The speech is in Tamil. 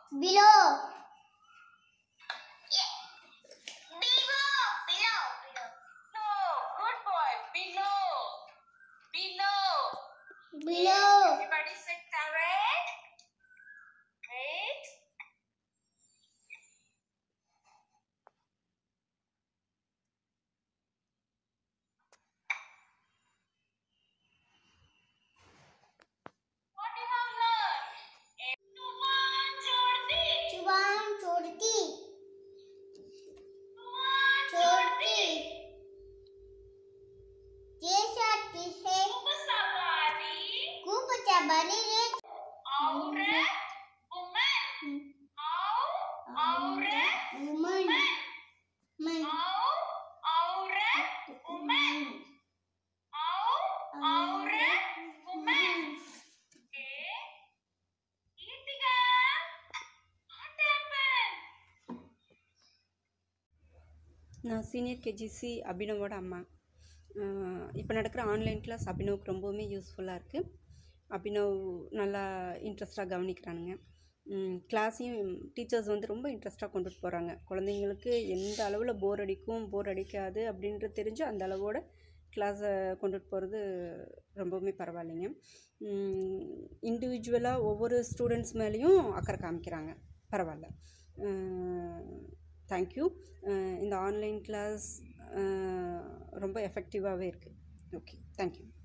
below Below. Below. Below. No. Good boy. Below. Below. below Everybody say correct. Great. What you have learned? Tuan chordi. chuban chorti Tuan chorti jesa tise Safari. खूप चाबारी रे Aurat. Woman. Au. Aurat. woman man Au. Aurat. Woman. Au. Aurat. Woman. Okay. Geetika. What happened? நான் சீனியர் கேஜிசி அபினவோட அம்மா இப்போ நடக்கிற ஆன்லைன் கிளாஸ் அபினவுக்கு ரொம்பவுமே யூஸ்ஃபுல்லாக இருக்குது அபினவ் நல்லா இன்ட்ரெஸ்டாக கவனிக்கிறானுங்க கிளாஸையும் டீச்சர்ஸ் வந்து ரொம்ப இன்ட்ரெஸ்ட்டாக கொண்டுட்டு போகிறாங்க குழந்தைங்களுக்கு எந்த அளவில் போர் அடிக்கும் போர் அடிக்காது அப்படின்றது தெரிஞ்சு அந்த அளவோட கிளாஸை கொண்டுட்டு போகிறது ரொம்பவுமே பரவாயில்லைங்க இண்டிவிஜுவலாக ஒவ்வொரு ஸ்டூடெண்ட்ஸ் மேலேயும் அக்கறை காமிக்கிறாங்க பரவாயில்ல தேங்க்யூ இந்த ஆன்லைன் கிளாஸ் ரொம்ப எஃபெக்டிவாகவே இருக்குது ஓகே தேங்க்யூ